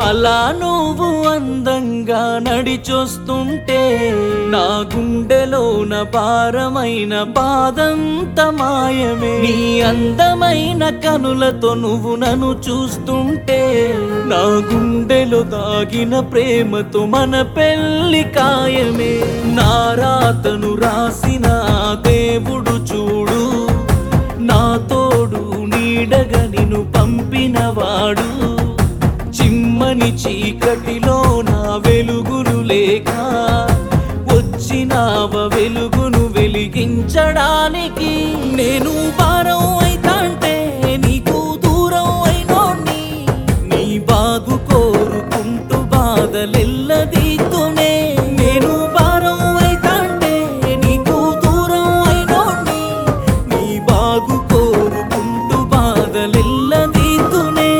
అలా నువ్వు అందంగా నడిచొస్తుంటే నా గుండెలోన భారమైన బాధంత మాయమే నీ అందమైన కనులతో నువ్వు నన్ను చూస్తుంటే నా గుండెలో దాగిన ప్రేమతో మన పెళ్లి కాయమే నా రాతను రాసిన ఆ దేవుడు చూడు నా తోడు నీడగా నిన్ను పంపినవాడు చిమ్మని చీకటిలో నా వెలుగులు లేక వచ్చినావ వెలుగును వెలిగించడానికి నేను భారం అయితాంటే నీకు దూరం అయినోణ్ణి నీ బాగు కోరుకుంటూ బాధలెల్లదీతునే నేను భారం అయితాంటే నీకు దూరం అయినోణ్ణి నీ బాగు కోరుకుంటూ బాధలెల్లదీతునే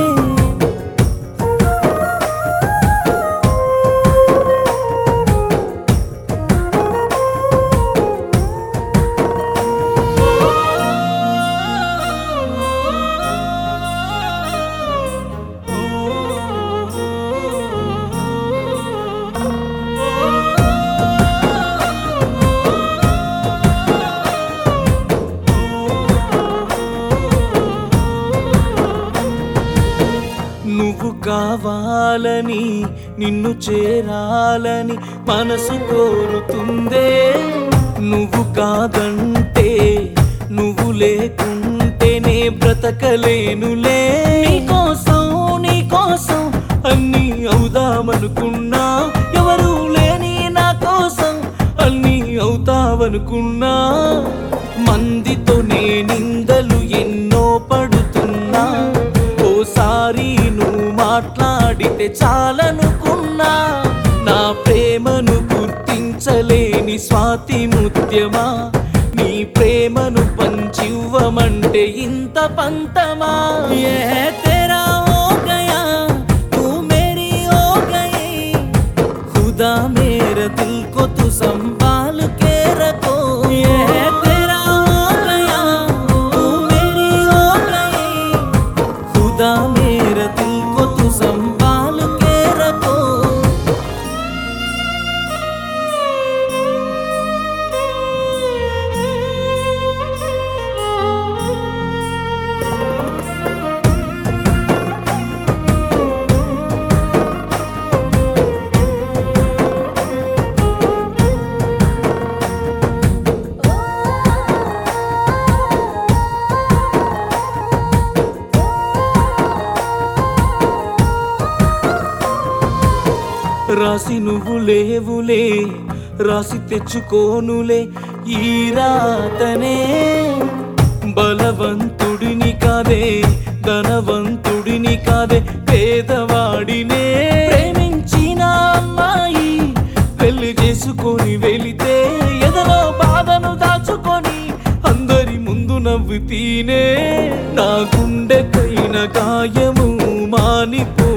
నువ్వు కావాలని నిన్ను చేరాలని మనసు కోరుతుందే నువ్వు కాదంటే నువ్వు లేకుంటేనే బ్రతకలేనులే నీకోసం నీకోసం అన్నీ అవుదామనుకున్నా ఎవరు లేని నా కోసం అన్నీ అవుతావనుకున్నా మందితో నే నిందలు ఎన్నో పడుతున్నా ఓసారి నువ్వు మాట్లాడితే చాలనుకున్నా నా ప్రేమను గుర్తించలేని స్వాతి ముత్యమా నీ ప్రేమను పంచివ్వమంటే ఇంత పంతమా ఏ తెరా ఓ గయా తూ మేరీ ఓ గయి खुदा मेरा दिल को तू संभाल के रखो ये तेरा हो गया तू मेरी हो गई खुदा मेरा दिल को तू संभाल के रखो రాసి నువ్వు లేవులే రాసి తెచ్చుకోనులే ఈ రాతనే బలవంతుడిని కాదే ధనవంతుడిని కాదే పేదవాడినే ప్రేమించిన అమ్మాయి పెళ్లి చేసుకొని వెళితే ఎదలో బాధను దాచుకొని అందరి ముందు నవ్వుతీనే నా గుండెకైన గాయము మానిపో